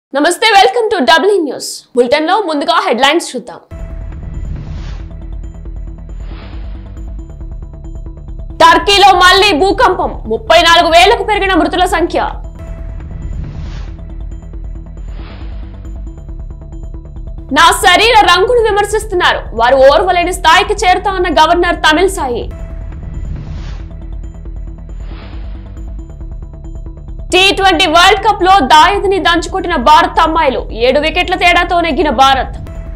నమస్తే welcome to W news bulletin లో ముందుగా హెడ్లైన్స్ చూద్దాం టర్కీలో మళ్లీ భూకంపం ముప్పై నాలుగు వేలకు పెరిగిన మృతుల సంఖ్య నా శరీర రంగును విమర్శిస్తున్నారు వారు ఓర్వలేని స్థాయికి చేరుతామన్న governor Tamilisai T twenty world cup లో దాయదిని దంచుకొట్టిన భారత్ అమ్మాయిలు ఏడు వికెట్ల తేడాతో నెగ్గిన భారత్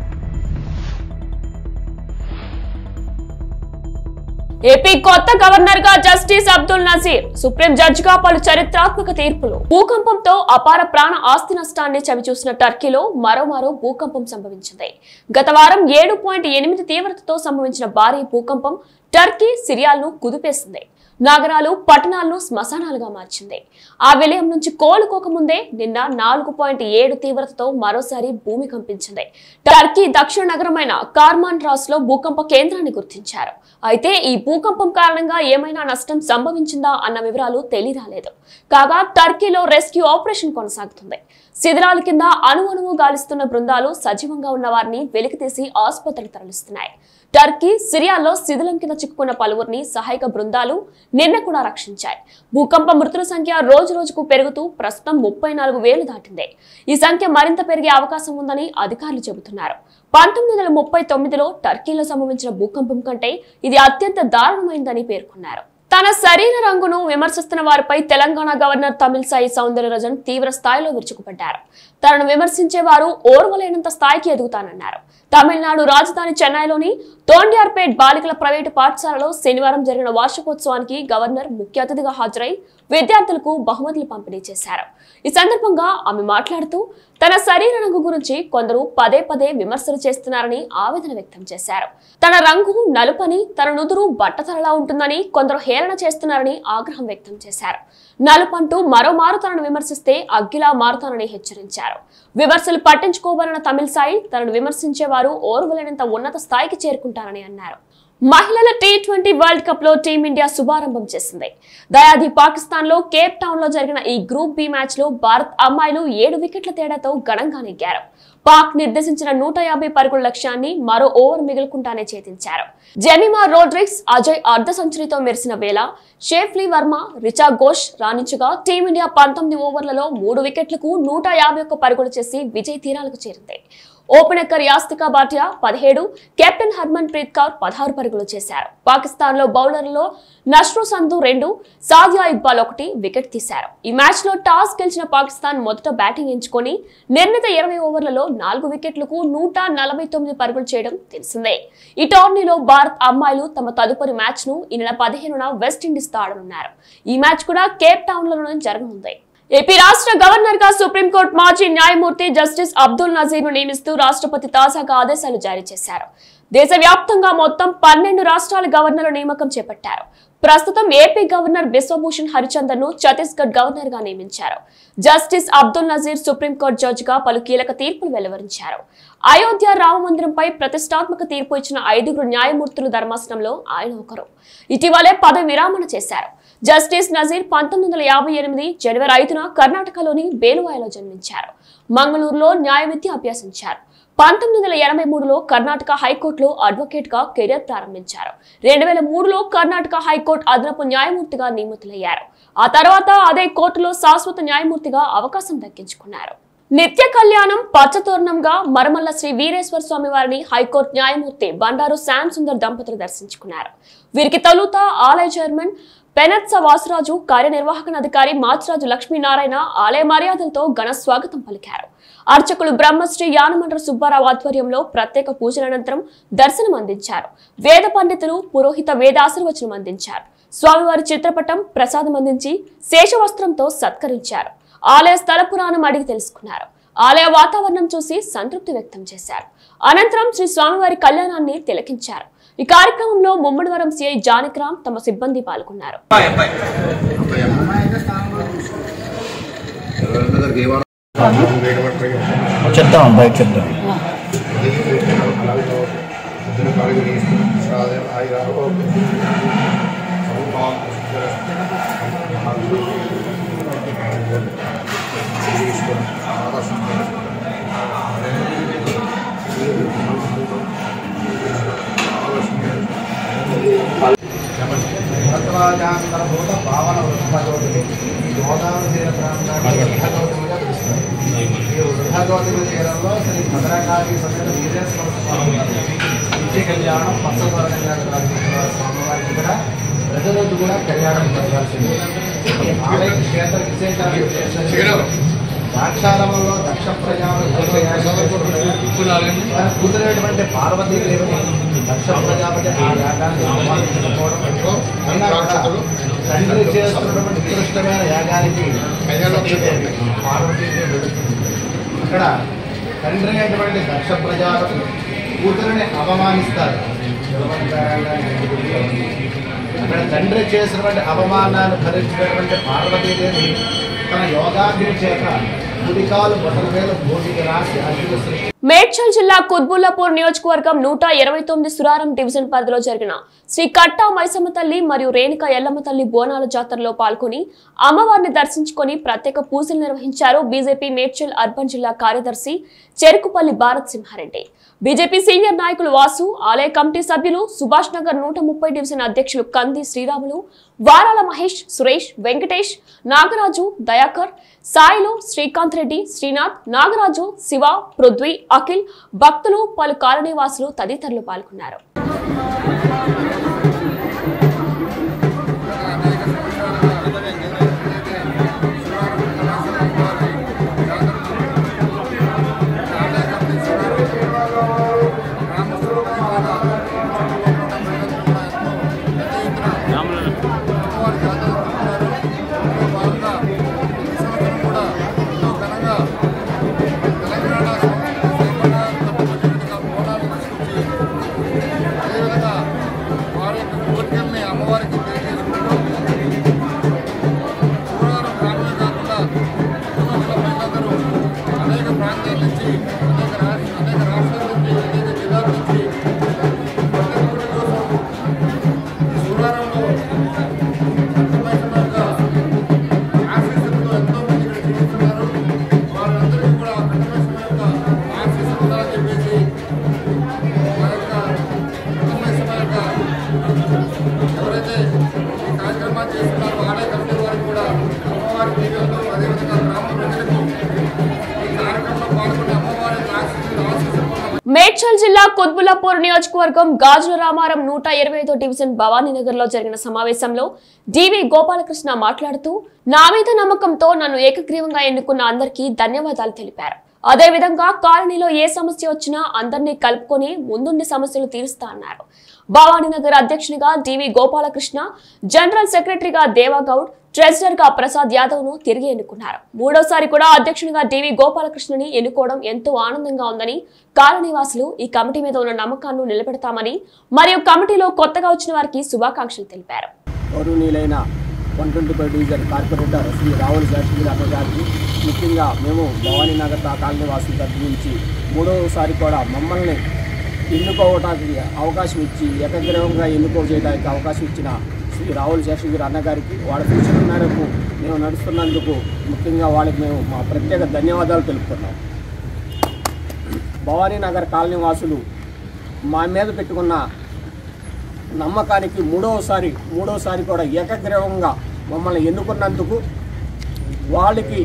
ఏపీ కొత్త గవర్నర్ గా justice Abdul Nazeer supreme judge గా పలు చరిత్రాత్మక తీర్పులు భూకంపంతో అపార ప్రాణ ఆస్తి నష్టాన్ని చవిచూసిన టర్కీలో మరోమారో భూకంపం సంభవించింది గత వారం ఏడు పాయింట్ ఎనిమిది తీవ్రతతో సంభవించిన భారీ భూకంపం టర్కీ సిరియాలను కుదిపేసింది నగరాలు పట్టణాలను శ్మశానాలుగా మార్చింది ఆ విలయం నుంచి కోలుకోకముందే నిన్న నాలుగు పాయింట్ ఏడు తీవ్రతతో మరోసారి భూమి కంపించింది టర్కీ దక్షిణ నగరమైన కార్మాన్ రాస్ లో భూకంప కేంద్రాన్ని గుర్తించారు అయితే ఈ భూకంపం కారణంగా ఏమైనా నష్టం సంభవించిందా అన్న వివరాలు తెలియరాలేదు కాగా టర్కీలో రెస్క్యూ ఆపరేషన్ కొనసాగుతుంది శిథిరాల కింద అణువణువు గాలిస్తున్న బృందాలు సజీవంగా ఉన్న వారిని వెలికితీసి ఆసుపత్రికి తరలిస్తున్నాయి టర్కీ సిరియాలో శిథిలం కింద చిక్కుకున్న పలువురిని సహాయక బృందాలు నిన్న కూడా రక్షించాయి భూకంప మృతుల సంఖ్య రోజు రోజుకు పెరుగుతూ ప్రస్తుతం ముప్పై నాలుగు వేలు దాటింది ఈ సంఖ్య మరింత పెరిగే అవకాశం ఉందని అధికారులు చెబుతున్నారు పంతొమ్మిది వందల ముప్పై తొమ్మిదిలో టర్కీలో సంభవించిన భూకంపం కంటే ఇది అత్యంత దారుణమైందని పేర్కొన్నారు తన శరీర రంగును విమర్శిస్తున్న వారిపై తెలంగాణ గవర్నర్ తమిళసాయి సౌందరరాజన్ తీవ్ర స్థాయిలో విరుచుకుపడ్డారు తనను విమర్శించే వారు ఓర్వలేనంత స్థాయికి ఎదుగుతానన్నారు తమిళనాడు రాజధాని చెన్నైలోని తోండియార్పేట్ బాలికల ప్రైవేటు పాఠశాలలో శనివారం జరిగిన వార్షికోత్సవానికి గవర్నర్ ముఖ్య అతిథిగా హాజరై విద్యార్థులకు బహుమతులు పంపిణీ చేశారు ఈ సందర్భంగా ఆమె మాట్లాడుతూ తన శరీర రంగు గురించి కొందరు పదే పదే విమర్శలు చేస్తున్నారని ఆవేదన వ్యక్తం చేశారు తన రంగు నలుపని తన నుదురు బట్టతలలా ఉంటుందని కొందరు హేళన చేస్తున్నారని ఆగ్రహం వ్యక్తం చేశారు నలుపంటూ మరోమారు తనను విమర్శిస్తే అగ్గిలా మారుతానని హెచ్చరించారు విమర్శలు పట్టించుకోవాలన్న తమిళ సాయి తనను విమర్శించేవారు ఓర్వలేనంత ఉన్నత స్థాయికి చేరుకుంటారని అన్నారు మహిళల టీ ట్వంటీ వరల్డ్ కప్ లో టీమిండియా శుభారంభం చేసింది దయాది పాకిస్తాన్ లో కేప్ టౌన్ లో జరిగిన ఈ గ్రూప్ బి మ్యాచ్ లో భారత్ అమ్మాయిలు ఏడు వికెట్ల తేడాతో ఘనంగా నెగ్గారు పాక్ నిర్దేశించిన నూట యాభై పరుగుల లక్ష్యాన్ని మరో ఓవర్ మిగులుకుంటానే ఛేదించారు జెమిమా రోడ్రిక్స్ అజయ్ అర్ధ సెంచరీతో మెరిసిన వేళ షేఫ్లీ వర్మ రిచా ఘోష్ రాణించగా టీమిండియా పంతొమ్మిది ఓవర్లలో మూడు వికెట్లకు నూట యాభై ఒక్క పరుగులు చేసి విజయ్ తీరాలకు చేరింది ఓపెనర్ యాస్తికా భాటియా పదిహేడు కెప్టెన్ హర్మన్ ప్రీత్ కౌర్ పదహారు పరుగులు చేశారు పాకిస్తాన్ లో బౌలర్లలో నష్రో సంధు రెండు సాదియా ఇక్బాల్ ఒకటి వికెట్ తీశారు ఈ మ్యాచ్ లో టాస్ గెలిచిన పాకిస్తాన్ మొదట బ్యాటింగ్ ఎంచుకొని నిర్ణీత ఇరవై ఓవర్లలో నాలుగు వికెట్లకు నూట నలభై తొమ్మిది పరుగులు చేయడం తెలిసిందే ఈ టోర్నీలో భారత్ అమ్మాయిలు తమ తదుపరి మ్యాచ్ ను ఈ నెల పదిహేనున వెస్టిండీస్ తో ఆడనున్నారు ఈ మ్యాచ్ కూడా కేప్ టౌన్ లోనే జరగనుంది ఏపీ రాష్ట్ర గవర్నర్ గా సుప్రీంకోర్టు మాజీ న్యాయమూర్తి జస్టిస్ అబ్దుల్ నజీర్ ను నియమిస్తూ రాష్ట్రపతి తాజాగా ఆదేశాలు జారీ చేశారు దేశవ్యాప్తంగా మొత్తం పన్నెండు రాష్ట్రాల గవర్నర్ల నియామకం చేపట్టారు ప్రస్తుతం ఏపీ గవర్నర్ బిశ్వభూషణ్ హరిచందన్ ను ఛత్తీస్గఢ్ గవర్నర్ గా నియమించారు justice Abdul Nazeer supreme court judge గా పలు కీలక తీర్పులు వెలువరించారు అయోధ్య రామ మందిరంపై ప్రతిష్టాత్మక తీర్పు ఇచ్చిన ఐదుగురు న్యాయమూర్తుల ధర్మాసనంలో ఆయన ఒకరు ఇటీవలే పదవి విరామణ చేశారు జస్టిస్ నజీర్ పంతొమ్మిది వందల యాభై ఎనిమిది జనవరి ఐదున కర్ణాటకలోని బేలువాయలో జన్మించారు మంగళూరులో న్యాయ విద్య అభ్యసించారు పంతొమ్మిది వందల ఎనభై మూడులో కర్ణాటక హైకోర్టులో అడ్వకేట్ గా కెరీర్ ప్రారంభించారు రెండు వేల మూడులో కర్ణాటక హైకోర్టు అదనపు న్యాయమూర్తిగా నియమితులయ్యారు ఆ తర్వాత అదే కోర్టులో శాశ్వత న్యాయమూర్తిగా అవకాశం దక్కించుకున్నారు నిత్య కళ్యాణం పచ్చతోరణంగా మరమల్ల శ్రీ వీరేశ్వర స్వామి వారిని హైకోర్టు న్యాయమూర్తి బండారు శ్యామ్ సుందర్ దంపతులు దర్శించుకున్నారు వీరికి తొలుత ఆలయ చైర్మన్ పెనత్స వాసరాజు కార్యనిర్వాహక అధికారి మాచిరాజు లక్ష్మీనారాయణ ఆలయ మర్యాదలతో ఘన స్వాగతం పలికారు అర్చకులు బ్రహ్మశ్రీ యానమండ్ర సుబ్బారావు ఆధ్వర్యంలో ప్రత్యేక పూజల అనంతరం దర్శనం అందించారు వేద పండితులు పురోహిత వేదాశీర్వచనం అందించారు స్వామివారి చిత్రపటం ప్రసాదం అందించి శేషవస్త్రంతో సత్కరించారు ఆలయ స్థల పురాణం అడిగి తెలుసుకున్నారు ఆలయ వాతావరణం చూసి సంతృప్తి వ్యక్తం చేశారు అనంతరం శ్రీ స్వామివారి కళ్యాణాన్ని తిలకించారు ఈ కార్యక్రమంలో ముమ్మడివరం సిఐ జానకిరామ్ తమ సిబ్బంది పాల్గొన్నారు చెప్తాం బయట చెప్తాం Thank ఈశ్వరం ఆవాసం భరద్వాజాంతరభూత భావన వృద్ధగౌతమి ఈ గోదావరి తీర ప్రాంతాన్ని వృద్ధగౌతమిగా పిలుస్తారు ఈ వృద్ధగౌతమి తీరంలో శ్రీ భద్రకాళి సమేత వీరేశ్వర స్వామి నిత్య కళ్యాణం పచ్చవర్ణంగా రాజేశ్వర స్వామివారికి కూడా ప్రజలకు కూడా కళ్యాణం జరగాల్సింది ఈ ఆలయ క్షేత్ర విశేషాలు ఏంటంటే ద్రాక్షారామంలో దక్ష ప్రజాపతి తన కూతురైనటువంటి పార్వతీదేవిని దక్ష ప్రజాపతి ఆ యాగాన్ని ఆహ్వానించకపోవడం అయినా కూడా తండ్రి చేస్తున్నటువంటి ఉత్కృష్టమైన యాగానికి సతీదేవి, పార్వతీదేవి వెళుతుంది అక్కడ తండ్రి అయినటువంటి దక్ష ప్రజాపతి కూతురిని అవమానిస్తారు అక్కడ తండ్రి చేసినటువంటి అవమానాన్ని భరించినటువంటి పార్వతీదేవి తన యోగాగ్ని చేత కుడికాలు బొటల మీద భూమికి రాసి అగ్ని సృష్టి మేడ్చల్ జిల్లా కుత్బుల్లాపూర్ నియోజకవర్గం నూట ఇరవై తొమ్మిది సురారం డివిజన్ పరిధిలో జరిగిన శ్రీ కట్టా మైసమ్మ తల్లి మరియు రేణుక ఎల్లమ్మ తల్లి బోనాల జాతరలో పాల్గొని అమ్మవారిని దర్శించుకొని ప్రత్యేక పూజలు నిర్వహించారు బీజేపీ మేడ్చల్ అర్బన్ జిల్లా కార్యదర్శి చెరుకుపల్లి భారత్ సింహారెడ్డి బీజేపీ సీనియర్ నాయకులు వాసు ఆలయ కమిటీ సభ్యులు సుభాష్ నగర్ నూట ముప్పై డివిజన్ అధ్యక్షులు కంది శ్రీరాములు వారాల మహేష్ సురేష్ వెంకటేష్ నాగరాజు దయాకర్ సాయిలు శ్రీకాంత్ రెడ్డి శ్రీనాథ్ నాగరాజు శివ పృథ్వీ అఖిల్ భక్తులు పలు కాలనీవాసులు తదితరులు పాల్గొన్నారు అమ్మవారికి తెలియజేసుకుంటూ శుక్రవారం గ్రామమే కాకుండా కుటుంబంలో మహిళలందరూ అనేక ప్రాంతాల నుంచి అనేక రాష్ట్ర అనేక రాష్ట్రాల నుంచి అనేక జిల్లాల నుంచి ప్రతి ఒక్కరి కోసం ఈ శుక్రవారంలో అర్థమైన యొక్క ఆశీస్సులతో ఎంతో మంది ఇక్కడ జీవిస్తున్నారు వాళ్ళందరికీ కూడా అర్థమైన యొక్క ఆశీస్సులు ఉండాలని చెప్పేసి మా యొక్క అర్థమైన యొక్క ఎవరైతే ఈ కార్యక్రమాన్ని చేస్తున్నారో ఆలయ కమిటీ వారికి కూడా అమ్మవారి దీవెనలు అదేవిధంగా గ్రామ ప్రజలకు ఈ కార్యక్రమంలో పాల్గొనే అమ్మవారి ఆశీస్సులు ఆశీస్సులు మేడ్చల్ జిల్లా కుత్బుల్లాపూర్ నియోజకవర్గం గాజుల రామారం నూట ఇరవై ఐదో డివిజన్ భవానీనగర్ లో జరిగిన సమావేశంలో డివి గోపాలకృష్ణ మాట్లాడుతూ నా మీద నమ్మకంతో నన్ను ఏకగ్రీవంగా ఎన్నుకున్న అందరికీ ధన్యవాదాలు తెలిపారు అదేవిధంగా కాలనీలో ఏ సమస్య వచ్చినా అందరినీ కలుపుకొని ముందుండి సమస్యలు తీరుస్తా అన్నారు భవానీనగర్ అధ్యక్షునిగా డివి గోపాలకృష్ణ జనరల్ సెక్రటరీగా దేవాగౌడ్ ట్రెజరర్ గా ప్రసాద్ యాదవ్ ను తిరిగి ఎన్నుకున్నారు మూడోసారి కూడా అధ్యక్షునిగా డివి గోపాలకృష్ణని ఎన్నుకోవడం ఎంతో ఆనందంగా ఉందని కాలనీవాసులు ఈ కమిటీ మీద ఉన్న నమ్మకాన్ని నిలబెడతామని మరియు కమిటీలో కొత్తగా వచ్చిన వారికి శుభాకాంక్షలు తెలిపారు గౌరవనీయులైన one twenty five division corporator Shri Ravula Sastry అన్న గారికి ముఖ్యంగా మేము భవానీ నగర్ కాలనీ వాసుల తరఫు నుంచి మూడవసారి కూడా మమ్మల్ని ఎన్నుకోవడానికి అవకాశం ఇచ్చి ఏకగ్రీవంగా ఎన్నుకో చేయడానికి అవకాశం ఇచ్చిన శ్రీ రావుల శాస్త్రి అన్న గారికి వాళ్ళ సూచన మేరకు మేము నడుస్తున్నందుకు ముఖ్యంగా వాళ్ళకి మేము మా ప్రత్యేక ధన్యవాదాలు తెలుపుతున్నాం భవానీ నగర్ కాలనీ వాసులు మా మీద పెట్టుకున్న నమ్మకానికి మూడవసారి మూడవసారి కూడా ఏకగ్రీవంగా మమ్మల్ని ఎన్నుకున్నందుకు వాళ్ళకి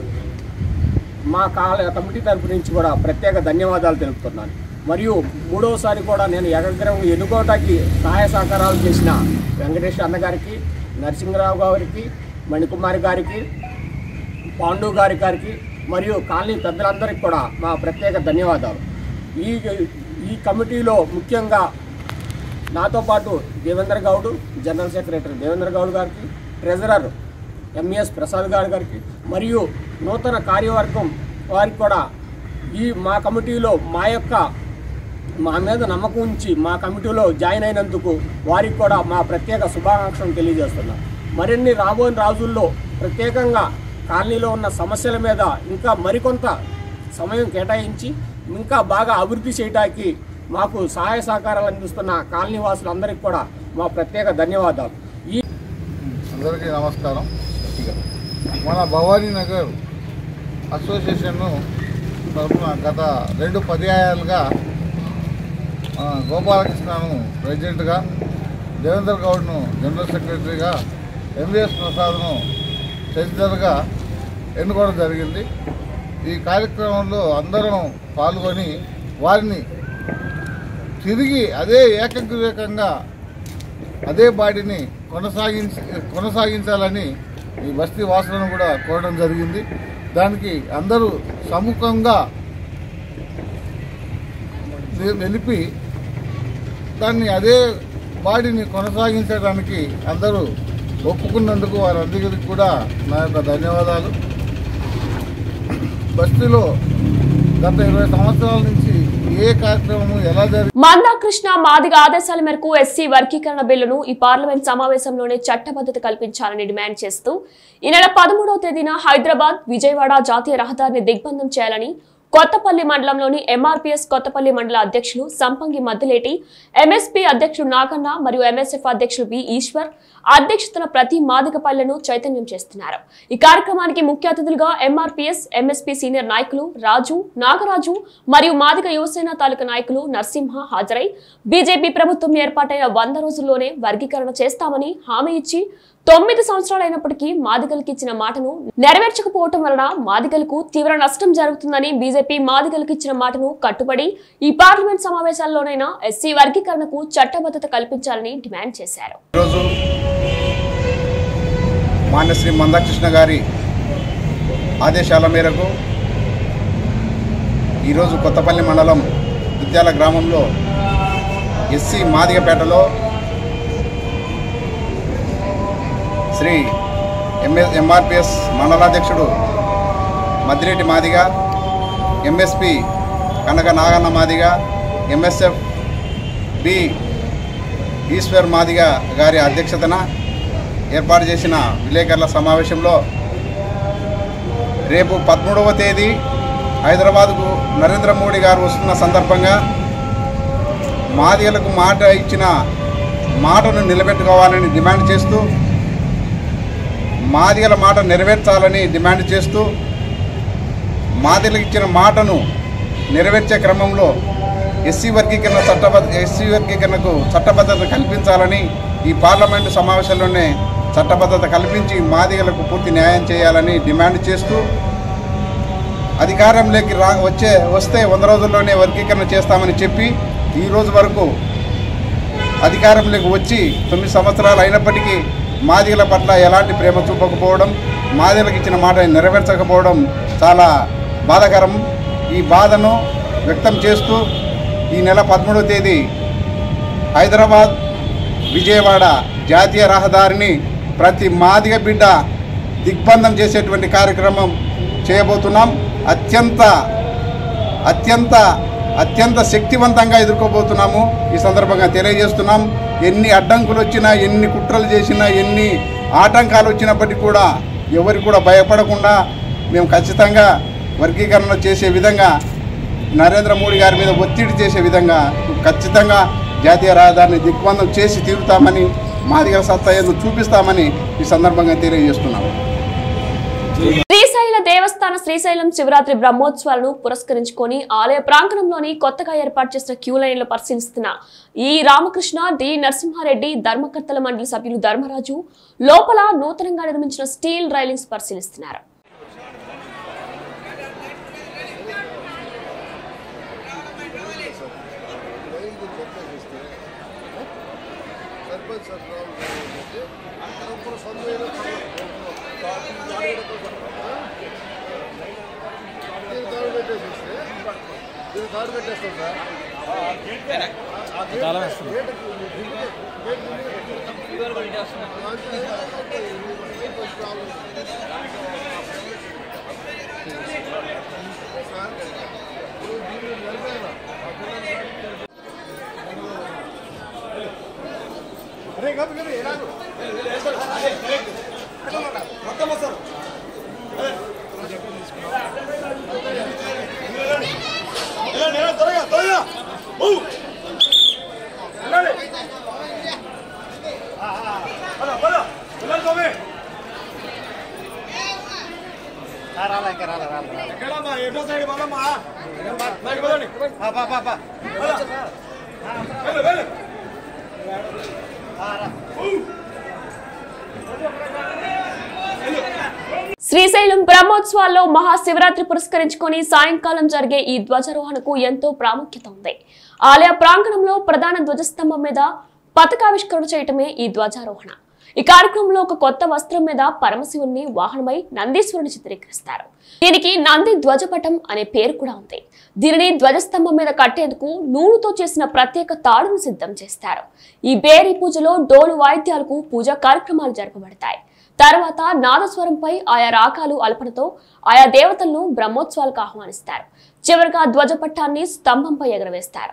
మా కాల కమిటీ తరపు నుంచి కూడా ప్రత్యేక ధన్యవాదాలు తెలుపుతున్నాను మరియు మూడవసారి కూడా నేను ఏకగ్రీవం ఎన్నుకోవటానికి సహాయ సహకారాలు చేసిన వెంకటేష్ అన్న గారికి నరసింహరావు గారికి మణికుమారి గారికి పాండు గారి గారికి మరియు కాలనీ పెద్దలందరికీ కూడా మా ప్రత్యేక ధన్యవాదాలు ఈ ఈ కమిటీలో ముఖ్యంగా నాతో పాటు దేవేంద్ర గౌడ్ జనరల్ సెక్రటరీ దేవేంద్ర గౌడ్ గారికి ట్రెజరర్ ఎంఎస్ ప్రసాద్ గారి గారికి మరియు నూతన కార్యవర్గం వారికి కూడా ఈ మా కమిటీలో మా యొక్క మా మీద నమ్మకం ఉంచి మా కమిటీలో జాయిన్ అయినందుకు వారికి కూడా మా ప్రత్యేక శుభాకాంక్షలు తెలియజేస్తున్నాం మరిన్ని రాబోయే రోజుల్లో ప్రత్యేకంగా కాలనీలో ఉన్న సమస్యల మీద ఇంకా మరికొంత సమయం కేటాయించి ఇంకా బాగా అభివృద్ధి చేయడానికి మాకు సహాయ సహకారాలు అందిస్తున్న కాలనీ వాసులందరికీ కూడా మా ప్రత్యేక ధన్యవాదాలు ఈ అందరికీ నమస్కారం మన భవానీ నగర్ అసోసియేషన్ తరఫున గత రెండు పర్యాయాలుగా ఆ, గోపాలకృష్ణను ప్రెసిడెంట్గా దేవేందర్ గౌడ్ను జనరల్ సెక్రటరీగా ఎంవిఎస్ ప్రసాద్ను ట్రెజరర్గా ఎన్నుకోవడం జరిగింది ఈ కార్యక్రమంలో అందరం పాల్గొని వారిని తిరిగి అదే ఏకగ్రీవకంగా అదే బాడీని కొనసాగించి కొనసాగించాలని ఈ బస్తీ వాసులను కూడా కోరడం జరిగింది దానికి అందరూ సముఖంగా వెలిపి దాన్ని అదే బాడీని కొనసాగించడానికి అందరూ ఒప్పుకున్నందుకు వారందరికీ కూడా నా యొక్క ధన్యవాదాలు బస్తీలో గత ఇరవై సంవత్సరాల నుంచి ఏ కార్యక్రమము ఎలా జరిగి మందాకృష్ణ మాదిగ ఆదేశాల మేరకు ఎస్సీ వర్గీకరణ బిల్లును ఈ పార్లమెంట్ సమావేశంలోనే చట్టబద్ధత కల్పించాలని డిమాండ్ చేస్తూ ఈ నెల పదమూడవ తేదీన హైదరాబాద్ విజయవాడ జాతీయ రహదారిని దిగ్బంధం చేయాలని కొత్తపల్లి మండలంలోని ఎంఆర్పీఎస్ కొత్తపల్లి మండల అధ్యక్షులు సంపంగి మద్దిలేటి ఎంఎస్పీ అధ్యక్షుడు నాగన్న మరియు ఎంఎస్ఎఫ్ అధ్యక్షులు బి ఈశ్వర్ అధ్యక్షతన ప్రతి మాదిగపల్లెను చైతన్యం చేస్తున్నారు ఈ కార్యక్రమానికి ముఖ్య అతిథులుగా ఎంఆర్పీఎస్ ఎంఎస్పీ సీనియర్ నాయకులు రాజు నాగరాజు మరియు మాదిగ యువసేన తాలూకా నాయకులు నరసింహ హాజరై బీజేపీ ప్రభుత్వం ఏర్పాటైన వంద రోజుల్లోనే వర్గీకరణ చేస్తామని హామీ ఇచ్చి తొమ్మిది సంవత్సరాలైనప్పటికీ మాదిగలకు ఇచ్చిన మాటను నెరవేర్చకపోవటం వలన మాదిగలకు తీవ్ర నష్టం జరుగుతుందని బీజేపీ మాదిగలకు ఇచ్చిన మాటను కట్టుబడి ఈ పార్లమెంట్ సమావేశాల్లోనైనా ఎస్సీ వర్గీకరణకు చట్టబద్ధత కల్పించాలని డిమాండ్ చేశారు ఈరోజు మాన్యశ్రీ మందాకృష్ణ గారి ఆదేశాల మేరకు ఈరోజు కొత్తపల్లి మండలం విద్యాల గ్రామంలో ఎస్సీ మాదిగపేటలో శ్రీ ఎంఎస్ ఎంఆర్పిఎస్ మండలాధ్యక్షుడు Maddireddy Madiga MSP Kanaka Naganna Madiga MSF B Eshwar Madiga గారి అధ్యక్షతన ఏర్పాటు చేసిన విలేకరుల సమావేశంలో రేపు పదమూడవ తేదీ హైదరాబాద్కు నరేంద్ర మోడీ గారు వస్తున్న సందర్భంగా మాదిగలకు మాట ఇచ్చిన మాటను నిలబెట్టుకోవాలని డిమాండ్ చేస్తూ మాదిగల మాట నెరవేర్చాలని డిమాండ్ చేస్తూ మాదిగలకు ఇచ్చిన మాటను నెరవేర్చే క్రమంలో ఎస్సీ వర్గీకరణ చట్టబద్ధ ఎస్సీ వర్గీకరణకు చట్టబద్ధత కల్పించాలని ఈ పార్లమెంటు సమావేశంలోనే చట్టబద్ధత కల్పించి మాదిగలకు పూర్తి న్యాయం చేయాలని డిమాండ్ చేస్తూ అధికారంలోకి రా వచ్చే వస్తే వంద రోజుల్లోనే వర్గీకరణ చేస్తామని చెప్పి ఈ రోజు వరకు అధికారంలోకి వచ్చి తొమ్మిది సంవత్సరాలు అయినప్పటికీ మాదిగల పట్ల ఎలాంటి ప్రేమ చూపకపోవడం మాదిగలకు ఇచ్చిన మాట నెరవేర్చకపోవడం చాలా బాధాకరం ఈ బాధను వ్యక్తం చేస్తూ ఈ నెల పదమూడవ తేదీ హైదరాబాద్ విజయవాడ జాతీయ రహదారిని ప్రతి మాదిగ బిడ్డ దిగ్బంధం చేసేటువంటి కార్యక్రమం చేయబోతున్నాం అత్యంత అత్యంత అత్యంత శక్తివంతంగా ఎదుర్కోబోతున్నాము ఈ సందర్భంగా తెలియజేస్తున్నాం ఎన్ని అడ్డంకులు వచ్చినా ఎన్ని కుట్రలు చేసినా ఎన్ని ఆటంకాలు వచ్చినప్పటికీ కూడా ఎవరికి కూడా భయపడకుండా మేము ఖచ్చితంగా వర్గీకరణ చేసే విధంగా నరేంద్ర మోడీ గారి మీద ఒత్తిడి చేసే విధంగా ఖచ్చితంగా జాతీయ రహదారిని దిగ్బంధం చేసి తీరుతామని మాదిగల సత్తా ఏదో చూపిస్తామని ఈ సందర్భంగా తెలియజేస్తున్నాము శ్రీశైల దేవస్థాన శ్రీశైలం శివరాత్రి బ్రహ్మోత్సవాలను పురస్కరించుకొని ఆలయ ప్రాంగణంలోని కొత్తగా ఏర్పాటు చేసిన క్యూ లైన్లు పరిశీలిస్తున్న ఈ రామకృష్ణ డి నరసింహారెడ్డి ధర్మకర్తల మండలి సభ్యులు ధర్మరాజు లోపల నూతనంగా నిర్మించిన స్టీల్ రైలింగ్స్ పరిశీలిస్తున్నారు శ్రీశైలం బ్రహ్మోత్సవాల్లో మహాశివరాత్రి పురస్కరించుకొని సాయంకాలం జరిగే ఈ ధ్వజారోహణకు ఎంతో ప్రాముఖ్యత ఉంది ఆలయ ప్రాంగణంలో ప్రధాన ధ్వజస్తంభం మీద పతాకావిష్కరణ చేయటమే ఈ ధ్వజారోహణ ఈ కార్యక్రమంలో ఒక కొత్త వస్త్రం మీద పరమశివుణ్ణి వాహనమై నందీశ్వరుని చిత్రీకరిస్తారు దీనికి నంది ధ్వజపటం అనే పేరు కూడా ఉంది దీనిని ధ్వజస్తంభం మీద కట్టేందుకు నూలుతో చేసిన ప్రత్యేక తాడును సిద్ధం చేస్తారు ఈ బేరీ పూజలో డోలు వాయిద్యాలకు పూజా కార్యక్రమాలు జరపబడతాయి తర్వాత నాదస్వరంపై ఆయా రాగాలు అల్పనతో ఆయా దేవతలను బ్రహ్మోత్సవాలకు ఆహ్వానిస్తారు చివరిగా ధ్వజపట్టాన్ని స్తంభంపై ఎగరవేస్తారు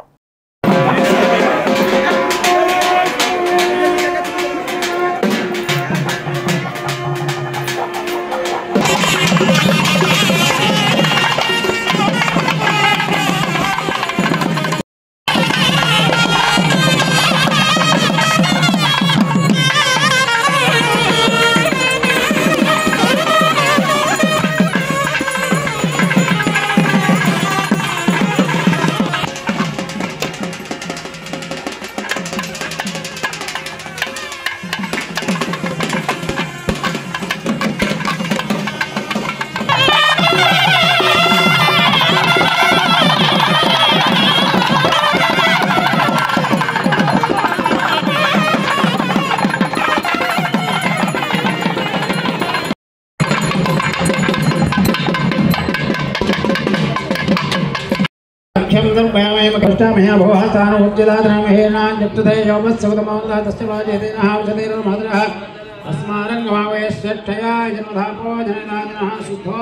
अक्षं दर्पयामः कष्टामहे भवहातानुज्जलाद्रामहेनान्युक्तदे यौमस्सुतमोल्ला तस्य वाजेतेनः औषधेर्मधुरः अस्मारङ्गमावये श्रेष्ठया जन्मधापो जननादिनः शुद्धो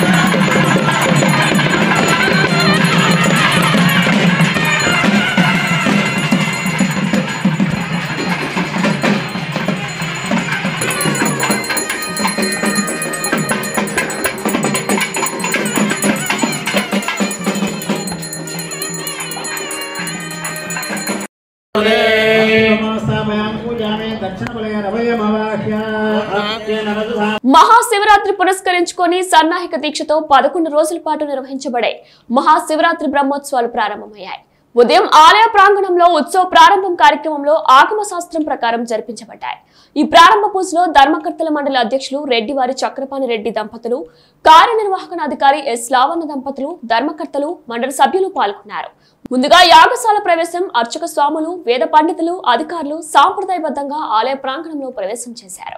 पूजामे दक्षिणबलयरभयमवाह्य మహాశివరాత్రి పురస్కరించుకొని సన్నాహిక దీక్షతో పదకొండు రోజుల పాటు నిర్వహించబడే మహాశివరాత్రి బ్రహ్మోత్సవాలు ప్రారంభమయ్యాయి ఉదయం ఆలయ ప్రాంగణంలో ఉత్సవ ప్రారంభం కార్యక్రమంలో ఆగమ శాస్త్రం ప్రకారం జరిపించబడ్డాయి ఈ ప్రారంభ పూజలో ధర్మకర్తల మండలి అధ్యక్షులు రెడ్డివారి చక్రపాణి రెడ్డి దంపతులు కార్యనిర్వహణాధికారి ఎస్ లావణ్య దంపతులు ధర్మకర్తలు మండలి సభ్యులు పాల్గొన్నారు ముందుగా యాగశాల ప్రవేశం అర్చక స్వాములు వేద పండితులు అధికారులు సాంప్రదాయబద్ధంగా ఆలయ ప్రాంగణంలో ప్రవేశం చేశారు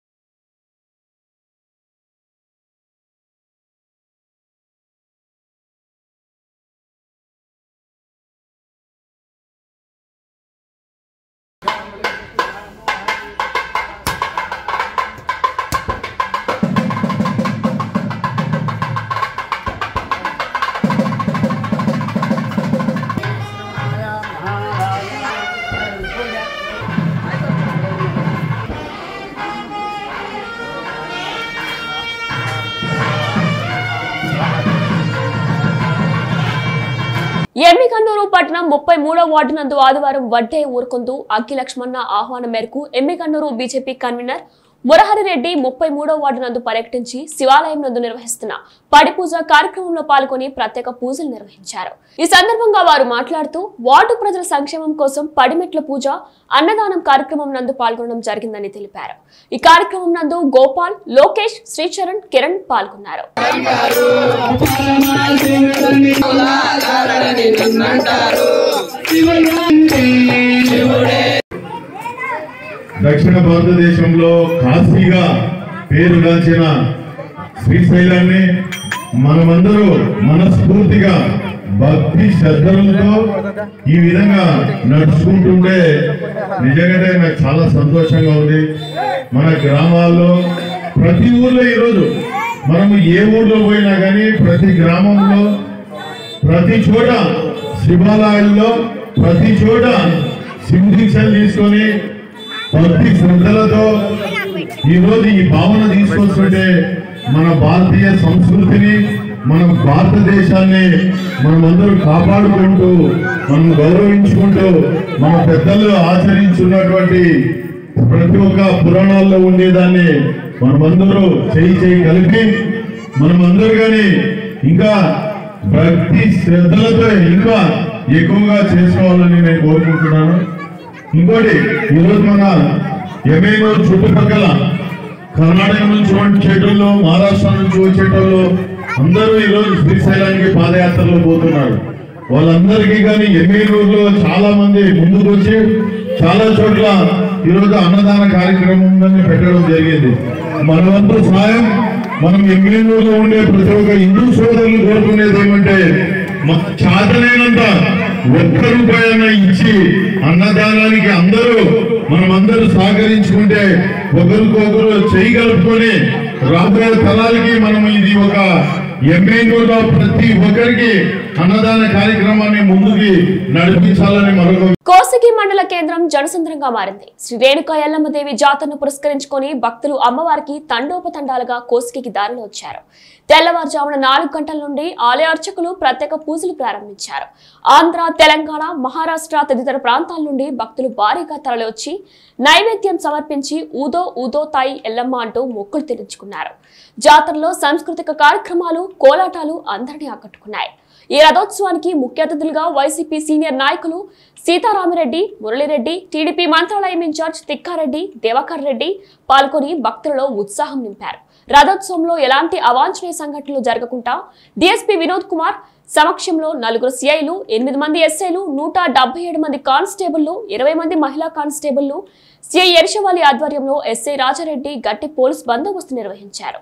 ఎమ్మిగన్నూరు పట్టణం ముప్పై మూడో వార్డు నందు ఆదివారం వడ్డే ఊరుకొందు అగ్గి లక్ష్మణ ఆహ్వానం మేరకు ఎమ్మిగన్నూరు బీజేపీ కన్వీనర్ మురహరి రెడ్డి ముప్పై మూడో వార్డు నందు పర్యటించి శివాలయం నందు నిర్వహిస్తున్న పడి పూజ కార్యక్రమంలో పాల్గొని ప్రత్యేక పూజలు నిర్వహించారు ఈ సందర్భంగా వారు మాట్లాడుతూ వార్డు ప్రజల సంక్షేమం కోసం పడిమెట్ల పూజ అన్నదానం కార్యక్రమం నందు పాల్గొనడం జరిగిందని తెలిపారు ఈ కార్యక్రమం నందు గోపాల్ లోకేష్ శ్రీచరణ్ కిరణ్ పాల్గొన్నారు దక్షిణ భారతదేశంలో కాశీగా పేరుగాంచిన శ్రీశైలాన్ని మనమందరూ మనస్ఫూర్తిగా భక్తి శ్రద్ధలతో ఈ విధంగా నడుచుకుంటుంటే నిజంగానే నాకు చాలా సంతోషంగా ఉంది మన గ్రామాల్లో ప్రతి ఊర్లో ఈరోజు మనము ఏ ఊర్లో పోయినా కానీ ప్రతి గ్రామంలో ప్రతి చోట శివాలయాల్లో ప్రతి చోట శివదీక్షలు తీసుకొని భక్తి శ్రద్ధలతో ఈ రోజు ఈ భావన తీసుకొస్తుంటే మన భారతీయ సంస్కృతిని మన భారతదేశాన్ని మనమందరూ కాపాడుకుంటూ మనం గౌరవించుకుంటూ మన పెద్దలు ఆచరించున్నటువంటి ప్రతి ఒక్క పురాణాల్లో ఉండేదాన్ని మనమందరూ చేయి చేయి కలిపి మనం అందరు కానీ ఇంకా భక్తి శ్రద్ధలతో ఇంకా ఎక్కువగా చేసుకోవాలని నేను కోరుకుంటున్నాను ఇంకోటి ఈరోజు మన ఎమ్మెల్యేలు చుట్టుపక్కల కర్ణాటక నుంచి వచ్చేటోళ్ళు మహారాష్ట్ర నుంచి వచ్చేటోళ్ళు అందరూ ఈరోజు శ్రీశైలానికి పాదయాత్రలో పోతున్నారు వాళ్ళందరికీ కానీ ఎమ్మెల్యేలో చాలా మంది ముందుకు వచ్చి చాలా చోట్ల ఈరోజు అన్నదాన కార్యక్రమం ఉందని పెట్టడం జరిగింది మన వంతు సాయం మనం ఎమ్మెల్యేలో ఉండే ప్రతి ఒక్క హిందూ సోదరులు కోరుకునేది ఏమంటే మన చాతనైనంత ఒక్క రూపాయన ఇచ్చి అన్నదానానికి అందరూ మనం అందరూ సహకరించుకుంటే ఒకరికొకరు చేయి కలుపుకొని రాబోయే తరాలకి మనం ఇది ఒక ఎంఏలో ప్రతి ఒక్కరికి అన్నదాన కార్యక్రమాన్ని ముందుకి నడిపించాలని మరొక కోసిగి మండల కేంద్రం జనసంద్రంగా మారింది శ్రీ రేణుకా ఎల్లమ్మదేవి జాతరను పురస్కరించుకొని భక్తులు అమ్మవారికి తండోపతండాలుగా కోసిగికి దారిలో వచ్చారు తెల్లవారుజామున నాలుగు గంటల నుండి ఆలయ అర్చకులు ప్రత్యేక పూజలు ప్రారంభించారు ఆంధ్ర తెలంగాణ మహారాష్ట్ర తదితర ప్రాంతాల నుండి భక్తులు భారీగా తరలివచ్చి నైవేద్యం సమర్పించి ఊదో ఊదో తాయి ఎల్లమ్మ అంటూ మొక్కులు తెరించుకున్నారు జాతరలో సాంస్కృతిక కార్యక్రమాలు కోలాటాలు అందరినీ ఆకట్టుకున్నాయి ఈ రథోత్సవానికి ముఖ్య అతిథులుగా వైసీపీ సీనియర్ నాయకులు సీతారామిరెడ్డి మురళిరెడ్డి టీడీపీ మంత్రాలయం ఇన్ఛార్జ్ తిక్కారెడ్డి దేవకర్ రెడ్డి పాల్గొని భక్తులలో ఉత్సాహం నింపారు రథోత్సవంలో ఎలాంటి అవాంఛనీయ సంఘటనలు జరగకుండా డీఎస్పీ వినోద్ కుమార్ సమక్షంలో నలుగురు సిఐలు ఎనిమిది మంది ఎస్ఐలు నూట డెబ్బై ఏడు మంది కానిస్టేబుళ్లు ఇరవై మంది మహిళా కానిస్టేబుళ్లు సిఐ ఎరిషవాలి ఆధ్వర్యంలో ఎస్ఐ రాజారెడ్డి గట్టి పోలీస్ బందోబస్తు నిర్వహించారు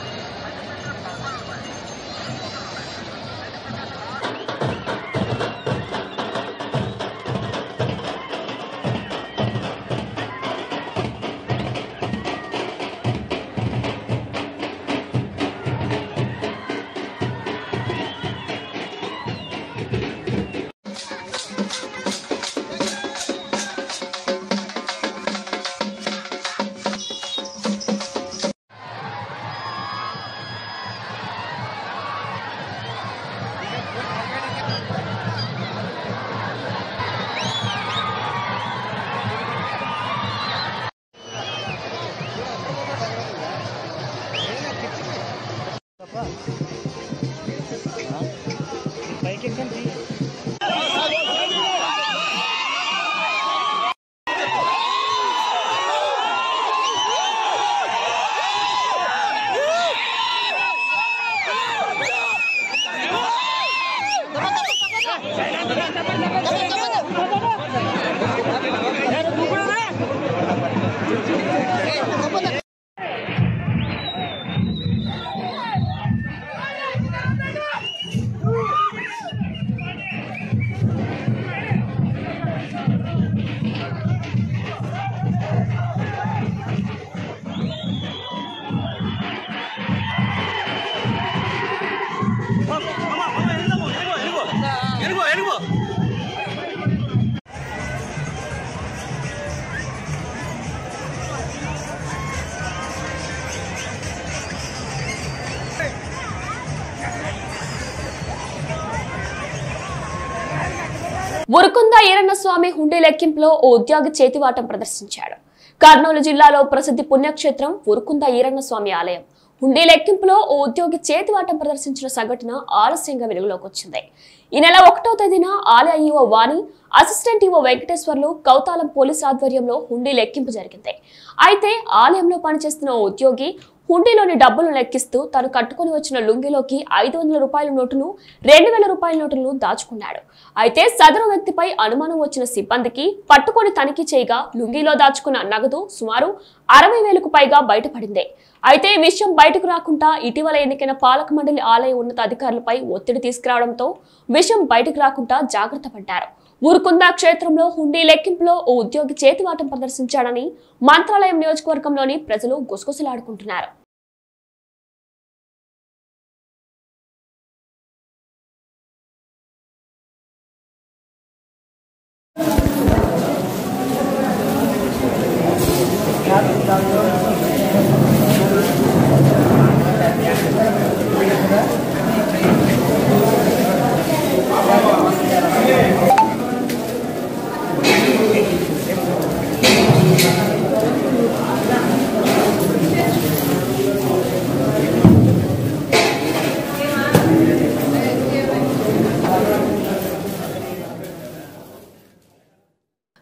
ఉరుకుంద ఈరన్న స్వామి హుండీ లెక్కింపులో ఓ ఉద్యోగి చేతివాటం ప్రదర్శించాడు కర్నూలు జిల్లాలో ప్రసిద్ధి పుణ్యక్షేత్రం ఉరుకుంద ఈరన్న స్వామి ఆలయం హుండీ లెక్కింపులో ఓ ఉద్యోగి చేతివాటం ప్రదర్శించిన సంఘటన ఆలస్యంగా వెలుగులోకి వచ్చింది ఈ నెల ఒకటో తేదీన ఆలయ EO Vani assistant EO Venkateswarlu Kowthalam police ఆధ్వర్యంలో హుండీ లెక్కింపు జరిగింది అయితే ఆలయంలో పనిచేస్తున్న ఓ ఉద్యోగి హుండీలోని డబ్బులు లెక్కిస్తూ తను కట్టుకొని వచ్చిన లుంగిలోకి ఐదు వందల రూపాయల నోటును రెండు వేల రూపాయల నోటును దాచుకున్నాడు అయితే సదరు వ్యక్తిపై అనుమానం వచ్చిన సిబ్బందికి పట్టుకొని తనిఖీ చేయగా లుంగిలో దాచుకున్న నగదు సుమారు అరవై వేలకు పైగా బయటపడింది అయితే ఈ విషయం బయటకు రాకుండా ఇటీవల ఎన్నికైన పాలక మండలి ఆలయ ఉన్నత అధికారులపై ఒత్తిడి తీసుకురావడంతో విషయం బయటకు రాకుండా జాగ్రత్త పడ్డారు ఊరుకుందా క్షేత్రంలో హుండీ లెక్కింపులో ఓ ఉద్యోగి చేతివాటం ప్రదర్శించాడని మంత్రాలయం నియోజకవర్గంలోని ప్రజలు గుసగుసలాడుకుంటున్నారు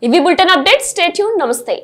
ఇవి బులెటిన్ అప్డేట్స్ స్టేట్యూన్ నమస్తే